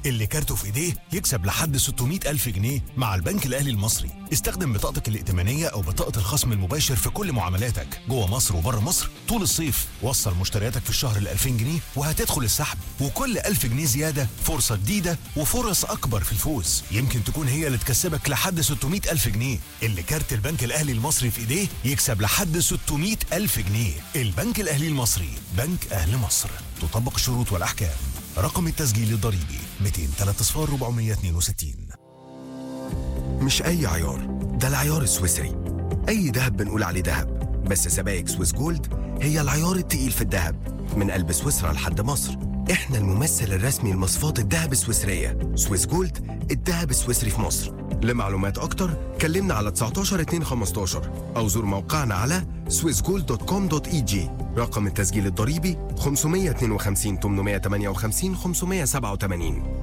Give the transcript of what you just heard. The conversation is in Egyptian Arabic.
اللي كارته في ايديه يكسب لحد 600 ألف جنيه مع البنك الأهلي المصري استخدم بطاقتك الائتمانية أو بطاقة الخصم المباشر في كل معاملاتك جوه مصر وبره مصر طول الصيف وصل مشترياتك في الشهر ل 2000 جنيه وهتدخل السحب وكل 1000 جنيه زيادة فرصة جديدة وفرص أكبر في الفوز يمكن تكون هي اللي تكسبك لحد 600 ألف جنيه اللي كارت البنك الأهلي المصري في ايديه يكسب لحد 600 ألف جنيه البنك الأهلي المصري بنك أهل مصر تطبق الشروط والأحكام رقم التسجيل الضريبي 203 صفار 462 مش أي عيار ده العيار السويسري أي دهب بنقول عليه دهب بس سبائك سويس جولد هي العيار التقيل في الدهب من قلب سويسرا لحد مصر احنا الممثل الرسمي لمصفات الدهب السويسرية سويس جولد الدهب السويسري في مصر لمعلومات أكتر كلمنا على 19 2 15 أو زور موقعنا على swissgold.com.eg رقم التسجيل الضريبي 552 858 587